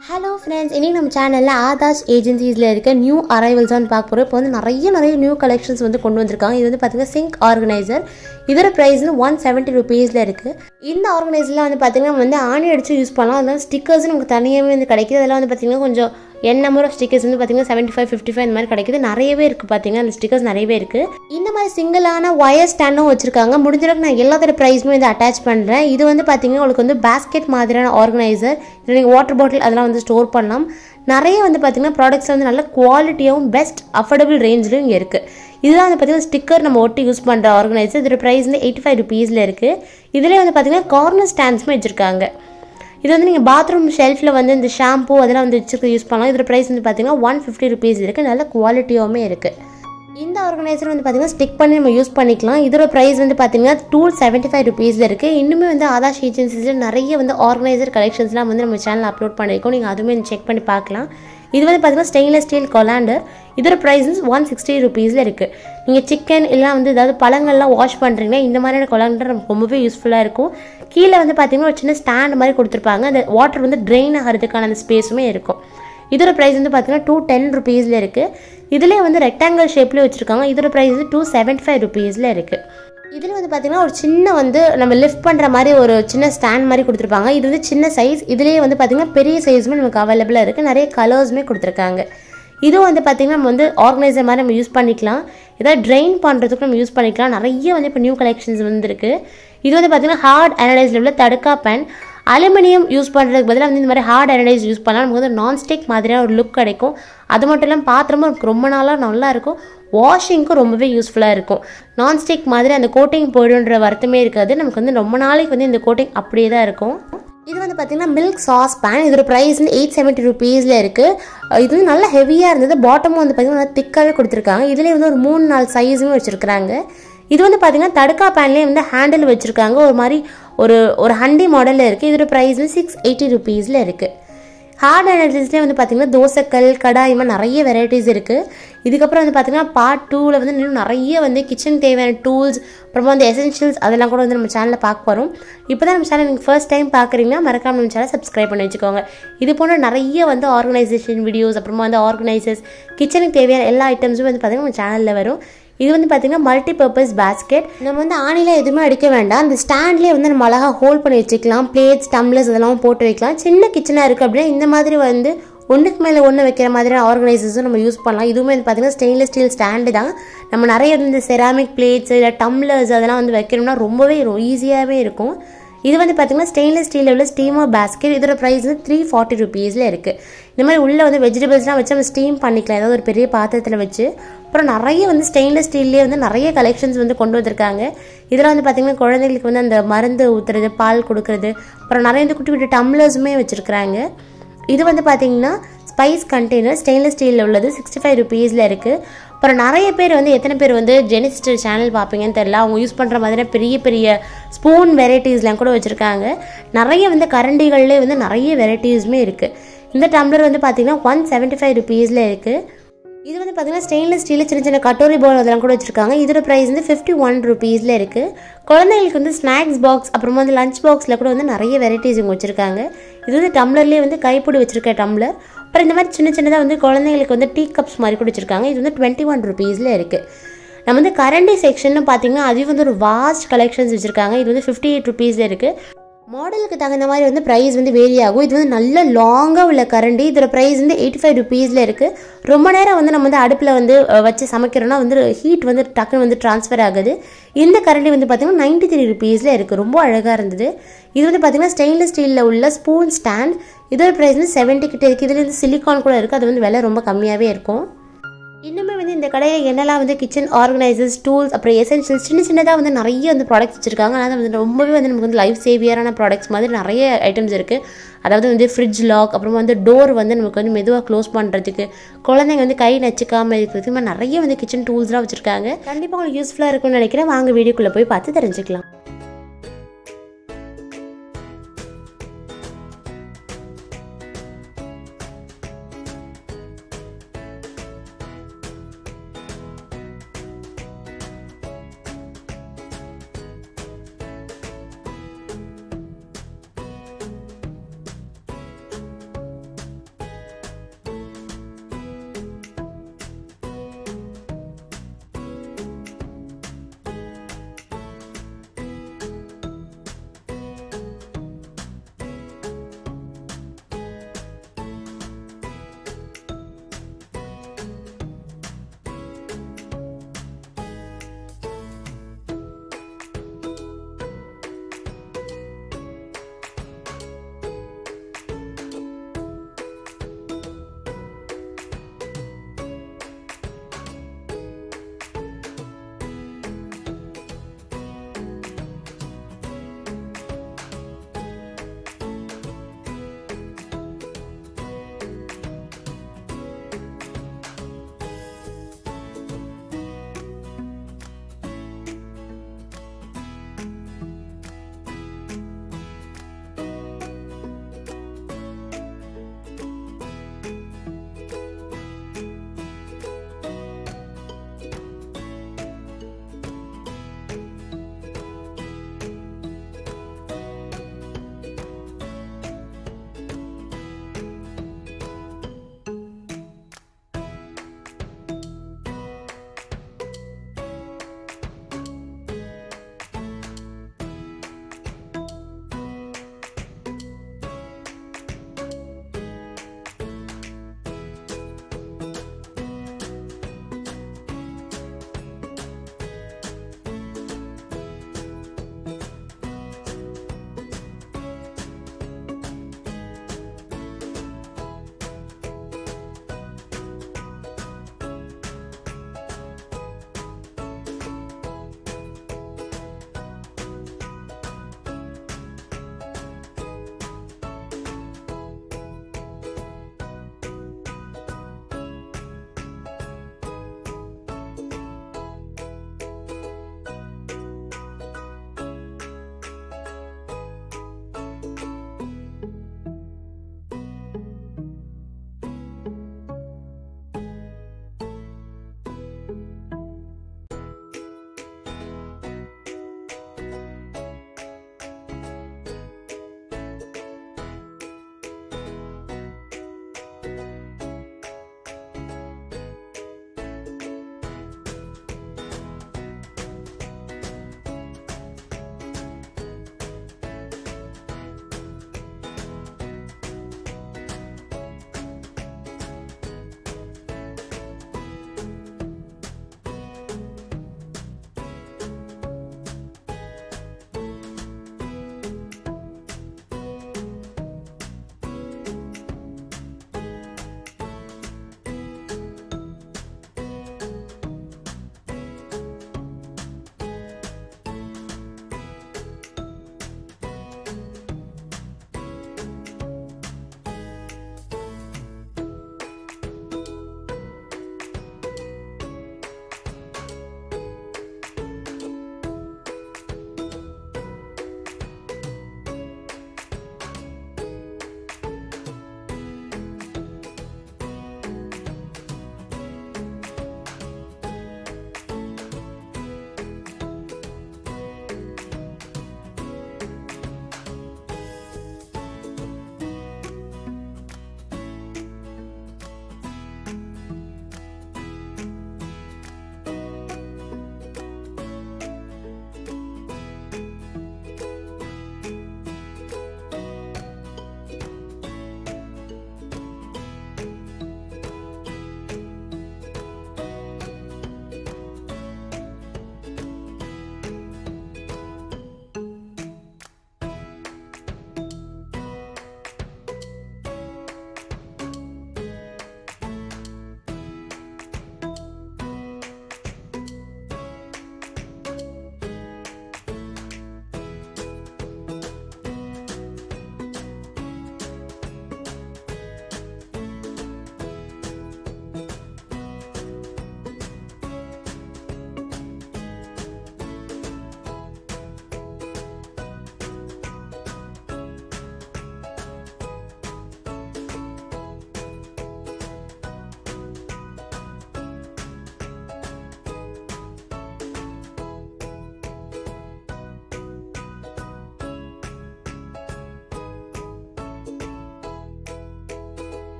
hello friends இன்றைக்கி நம்ம சேனலில் ஆதாஷ் ஏஜென்சிஸில் இருக்க நியூ அரைவல்ஸ் வந்து பார்க்க போகிறோம் இப்போ வந்து நிறைய நிறைய நியூ கலெக்ஷன்ஸ் வந்து கொண்டு வந்திருக்காங்க இது வந்து பார்த்தீங்கன்னா சிங்க் ஆர்கனைசர் இதோட ப்ரைஸ் வந்து ஒன் செவன்ட்டி ருபீஸில் இருக்குது இந்த ஆர்கனைசர்லாம் வந்து பார்த்தீங்கன்னா நம்ம வந்து ஆணி அடித்து யூஸ் பண்ணலாம் அதெல்லாம் ஸ்டிக்கர்ஸ் நமக்கு தனியாகவே வந்து கிடைக்குது அதெல்லாம் வந்து பார்த்தீங்கன்னா கொஞ்சம் என் நம்பர் ஆஃப் ஸ்டிக்கர்ஸ் வந்து பார்த்தீங்கன்னா செவன்ட்டி ஃபைவ் ஃபிஃப்டி ஃபைவ் இந்த மாதிரி கிடைக்குது நிறையவே இருக்குது பார்த்தீங்கன்னா அந்த ஸ்டிக்கர்ஸ் நிறையவே இருக்குது இந்த மாதிரி சிங்கிளான ஒயர் ஸ்டாண்டும் வச்சுருக்காங்க முடிஞ்ச அளவுக்கு நான் எல்லாத்தோட ப்ரைஸுமே வந்து அட்டாச் பண்ணுறேன் இது வந்து பார்த்தீங்கன்னா உங்களுக்கு வந்து பேஸ்கெட் மாதிரியான ஆர்கனைசர் இதில் நீங்கள் வாட்டர் பாட்டில் அதெல்லாம் வந்து ஸ்டோர் பண்ணலாம் நிறைய வந்து பார்த்தீங்கன்னா ப்ராடக்ட்ஸ் வந்து நல்ல குவாலிட்டியாகவும் பெஸ்ட் அஃபோர்டபுள் ரேஞ்சிலும் இங்கே இருக்குது இதுதான் வந்து பார்த்தீங்கன்னா ஸ்டிக்கர் நம்ம ஒட்டி யூஸ் பண்ணுற ஆர்கனைசர் இதோட ப்ரைஸ் வந்து எயிட்டி ஃபைவ் ருபீஸில் இருக்குது இதில் வந்து பார்த்தீங்கன்னா கார்னர் ஸ்டாண்ட்ஸுமே வச்சுருக்காங்க இது வந்து நீங்கள் பாத்ரூம் ஷெல்ஃபில் வந்து இந்த ஷாம்பு அதெல்லாம் வந்து வச்சுருக்க யூஸ் பண்ணலாம் இதோட ப்ரைஸ் வந்து பார்த்தீங்கன்னா ஒன் ஃபிஃப்டி ருபீஸ் இருக்குது நல்ல குவாலிட்டியாகவுமே இருக்குது இந்த ஆர்கனைசர் வந்து பார்த்தீங்கன்னா ஸ்டிக் பண்ணி நம்ம யூஸ் பண்ணிக்கலாம் இதோட ப்ரைஸ் வந்து பார்த்தீங்கன்னா டூ செவன்ட்டி ஃபைவ் ருபீஸில் இருக்குது இன்னுமே வந்து ஆதாஷ் ஏஜென்சிஸில் நிறைய வந்து ஆர்கனைசர் கலெக்ஷன்ஸ்லாம் வந்து நம்ம சேனல் அப்லோட் பண்ணியிருக்கோம் நீங்கள் அதுவுமே செக் பண்ணி பார்க்கலாம் இது வந்து பார்த்தீங்கன்னா ஸ்டெயின்லெஸ் ஸ்டீல் கொலாண்டர் இதோட ப்ரைஸ் ஒன் சிக்ஸ்டி ருபீஸில் இருக்குது நீங்கள் சிக்கன் இல்லை வந்து ஏதாவது பழங்கள்லாம் வாஷ் பண்ணுறீங்கன்னா இந்த மாதிரியான கொலாண்டர் நமக்கு ரொம்பவே யூஸ்ஃபுல்லாக இருக்கும் கீழே வந்து பார்த்தீங்கன்னா ஒரு சின்ன ஸ்டாண்ட் மாதிரி கொடுத்துருப்பாங்க அந்த வாட்டர் வந்து ட்ரெயின் ஆகிறதுக்கான அந்த ஸ்பேஸுமே இருக்கும் இதோட ப்ரைஸ் வந்து பார்த்தீங்கன்னா டூ டென் ருபீஸில் இருக்குது இதுலேயே வந்து ரெக்டாங்கிள் ஷேப்லேயே வச்சுருக்காங்க இதோட ப்ரைஸ் வந்து டூ செவன்ட்டி ஃபைவ் ருபீஸில் இருக்குது இதில் வந்து பார்த்தீங்கன்னா ஒரு சின்ன வந்து நம்ம லிஃப்ட் பண்ணுற மாதிரி ஒரு சின்ன ஸ்டாண்ட் மாதிரி கொடுத்துருப்பாங்க இது வந்து சின்ன சைஸ் இதுலேயே வந்து பார்த்தீங்கன்னா பெரிய சைஸுமே நமக்கு அவைலபிளாக இருக்குது நிறைய கலர்ஸுமே கொடுத்துருக்காங்க இதுவும் வந்து பார்த்திங்கன்னா நம்ம வந்து ஆர்கனைசர் மாதிரி நம்ம யூஸ் பண்ணிக்கலாம் ஏதாவது ட்ரெயின் பண்ணுறதுக்கு நம்ம யூஸ் பண்ணிக்கலாம் நிறைய வந்து இப்போ நியூ கலெக்ஷன்ஸ் வந்துருக்கு இது வந்து பார்த்திங்கன்னா ஹார்ட் அனலைஸில் உள்ள தடுக்கா பென் அலுமினியம் யூஸ் பண்ணுறதுக்கு பதிலாக வந்து இந்த மாதிரி ஹார்ட் அனலைஸ் யூஸ் பண்ணால் நமக்கு வந்து நான்ஸ்டிக் மாதிரியான ஒரு லுக் கிடைக்கும் அது மட்டும் இல்லாமல் பாத்திரமும் நமக்கு ரொம்ப நாளாக நல்லா இருக்கும் வாஷிங்க்கும் ரொம்பவே யூஸ்ஃபுல்லாக இருக்கும் நான்ஸ்டிக் மாதிரி அந்த கோட்டிங் போயிடுன்ற வருத்தமே இருக்காது நமக்கு வந்து ரொம்ப நாளைக்கு வந்து இந்த கோட்டிங் அப்படியே தான் இருக்கும் இது வந்து பார்த்தீங்கன்னா மில்க் சாஸ் பேன் இதோட ப்ரைஸ் வந்து எயிட் செவன்ட்டி ருபீஸில் இருக்குது இது வந்து நல்லா ஹெவியாக இருந்தது பாட்டமும் வந்து பார்த்தீங்கன்னா நல்லா திக்காகவே கொடுத்துருக்காங்க இதுலேயே வந்து ஒரு மூணு நாலு சைஸுமே வச்சுருக்குறாங்க இது வந்து பார்த்தீங்கன்னா தடுக்கா பேன்லேயே வந்து ஹேண்டில் வச்சுருக்காங்க ஒரு மாதிரி ஒரு ஒரு ஹண்டி மாடலில் இருக்குது இதோட ப்ரைஸ் வந்து சிக்ஸ் எயிட்டி ருபீஸில் இருக்குது ஹார்ட் அனலிஸ்லேயே வந்து பார்த்திங்கன்னா தோசைக்கல் கடாய் மாதிரி நிறைய வெரைட்டிஸ் இருக்குது இதுக்கப்புறம் வந்து பார்த்திங்கன்னா பார்ட் டூவில் வந்து இன்னும் நிறைய வந்து கிச்சன் தேவையான டூல்ஸ் அப்புறமா வந்து எசென்ஷியல்ஸ் அதெல்லாம் கூட வந்து நம்ம சேனலில் பார்க்க போகிறோம் இப்போ தான் நம்ம சேனல் நீங்கள் ஃபர்ஸ்ட் டைம் பார்க்குறீங்கன்னா மறக்காம நம்ம சேனல் சப்ஸ்கிரைப் பண்ணி வச்சுக்கோங்க இது போன்ற நிறைய வந்து ஆர்கனைசேஷன் வீடியோஸ் அப்புறமா வந்து ஆர்கனைசர்ஸ் கிச்சனுக்கு தேவையான எல்லா ஐட்டம்ஸும் வந்து பார்த்திங்கன்னா நம்ம சேனலில் வரும் இது வந்து பார்த்திங்கன்னா மல்டி பர்பஸ் பேஸ்கெட் நம்ம வந்து ஆணியில் எதுவுமே அடிக்க வேண்டாம் அந்த ஸ்டாண்ட்லேயே வந்து நம்ம அழகாக ஹோல்ட் பண்ணி வச்சுக்கலாம் பிளேட்ஸ் டம்ளர்ஸ் அதெல்லாம் போட்டு வைக்கலாம் சின்ன கிச்சனாக இருக்குது அப்படின்னா இந்த மாதிரி வந்து ஒன்றுக்கு மேலே ஒன்று வைக்கிற மாதிரியான ஆர்கனைசர்ஸும் நம்ம யூஸ் பண்ணலாம் இதுவுமே வந்து பார்த்திங்கன்னா ஸ்டெயின்லெஸ் ஸ்டீல் ஸ்டாண்டு தான் நம்ம நிறைய வந்து செராமிக் பிளேட்ஸ் இல்லை டம்ளர்ஸ் அதெல்லாம் வந்து வைக்கணும்னா ரொம்பவே ஈஸியாகவே இருக்கும் இது வந்து பார்த்திங்கன்னா ஸ்டெயின்லெஸ் ஸ்டீலில் உள்ள ஸ்டீமர் பேஸ்கெட் இதோட ப்ரைஸ் வந்து த்ரீ ஃபார்ட்டி ருபீஸில் இருக்குது இந்த மாதிரி உள்ளே வந்து வெஜிடபிள்ஸ்லாம் வச்சு நம்ம ஸ்டீம் பண்ணிக்கலாம் ஏதாவது ஒரு பெரிய பாத்திரத்தில் வச்சு அப்புறம் நிறைய வந்து ஸ்டெயின்லெஸ் ஸ்டீல்லேயே வந்து நிறைய கலெக்ஷன்ஸ் வந்து கொண்டு வந்திருக்காங்க இதில் வந்து பார்த்திங்கன்னா குழந்தைங்களுக்கு வந்து அந்த மருந்து ஊற்றுறது பால் கொடுக்குறது அப்புறம் நிறைய வந்து குட்டி குட்டி டம்ளர்ஸுமே வச்சுருக்குறாங்க இது வந்து பார்த்திங்கன்னா ஸ்பைஸ் கண்டெய்னர் ஸ்டெயின்லெஸ் ஸ்டீலில் உள்ளது சிக்ஸ்டி ஃபைவ் ருபீஸில் இருக்குது அப்புறம் நிறைய பேர் வந்து எத்தனை பேர் வந்து ஜெனிஸ்டர் சேனல் பார்ப்பீங்கன்னு தெரில அவங்க யூஸ் பண்ணுற மாதிரி பெரிய பெரிய ஸ்பூன் வெரைட்டிஸ்லாம் கூட வச்சுருக்காங்க நிறைய வந்து கரண்டிகள்லேயே வந்து நிறைய வெரைட்டிஸுமே இருக்குது இந்த டம்ளர் வந்து பார்த்திங்கன்னா ஒன் செவன்ட்டி ஃபைவ் ருபீஸில் இருக்குது இது வந்து பார்த்திங்கன்னா ஸ்டெயின்லெஸ் ஸ்டீலில் சின்ன சின்ன கட்டோரி பவுல் அதெல்லாம் கூட வச்சுருக்காங்க இதோட ப்ரைஸ் வந்து ஃபிஃப்டி ஒன் ருபீஸில் இருக்குது குழந்தைங்களுக்கு வந்து ஸ்நாக்ஸ் பாக்ஸ் அப்புறமா வந்து லஞ்ச் பாக்ஸில் கூட வந்து நிறைய வெரைட்டிஸ் இவங்க வச்சுருக்காங்க இது வந்து டம்ளர்லேயே வந்து கைப்பிடி வச்சுருக்க டம்ளர் அப்புறம் இந்த மாதிரி சின்ன சின்னதாக வந்து குழந்தைங்களுக்கு வந்து டீ கப்ஸ் மாதிரி கூட வச்சுருக்காங்க இது வந்து டுவெண்ட்டி ஒன் ருபீஸில் இருக்குது நம்ம வந்து கரண்டி செக்ஷன் பார்த்தீங்கன்னா அதுவும் வந்து ஒரு வாஸ்ட் கலெக்ஷன்ஸ் வச்சுருக்காங்க இது வந்து ஃபிஃப்டி எயிட் ருபீஸில் இருக்குது மாடலுக்கு தகுந்த மாதிரி வந்து ப்ரைஸ் வந்து வேரி ஆகும் இது வந்து நல்ல லாங்காக உள்ள கரண்டி இதோட ப்ரைஸ் வந்து எயிட்டி ஃபைவ் ருபீஸில் இருக்குது ரொம்ப நேரம் வந்து நம்ம வந்து அடுப்பில் வந்து வச்சு சமைக்கிறோன்னா வந்து ஹீட் வந்து டக்குன்னு வந்து ட்ரான்ஸ்ஃபர் ஆகுது இந்த கரண்டி வந்து பார்த்திங்கன்னா நைன்ட்டி த்ரீ ருபீஸில் இருக்குது ரொம்ப அழகாக இருந்தது இது வந்து பார்த்திங்கன்னா ஸ்டெயின்லெஸ் ஸ்டீலில் உள்ள ஸ்பூன் ஸ்டாண்ட் இதோட ப்ரைஸ் வந்து செவன்ட்டி கிட்டே இருக்குது இதில் வந்து சிலிக்கான் கூட இருக்குது அது வந்து விலை ரொம்ப கம்மியாகவே இருக்கும் இன்னுமே வந்து இந்த கடையில் என்னெல்லாம் வந்து கிச்சன் ஆர்கனைசர்ஸ் டூல்ஸ் அப்புறம் எசென்ஷியல்ஸ் சின்ன சின்னதாக வந்து நிறைய வந்து ப்ராடக்ட்ஸ் வச்சுருக்காங்க ஆனால் வந்து ரொம்பவே வந்து நமக்கு வந்து லைஃப் சேவியரான ப்ராடக்ட்ஸ் மாதிரி நிறைய ஐட்டம்ஸ் இருக்குது அதாவது வந்து ஃப்ரிட்ஜ் லாக் அப்புறம் வந்து டோர் வந்து நமக்கு வந்து மெதுவாக க்ளோஸ் பண்ணுறதுக்கு குழந்தைங்க வந்து கை நச்சுக்காமல் இருக்கிறதுக்கு மாதிரி நிறைய வந்து கிச்சன் டூல்ஸ்லாம் வச்சுருக்காங்க கண்டிப்பாக உங்களுக்கு யூஸ்ஃபுல்லாக இருக்கும்னு நினைக்கிறேன் வாங்க வீடியோக்குள்ளே போய் பார்த்து தெரிஞ்சுக்கலாம்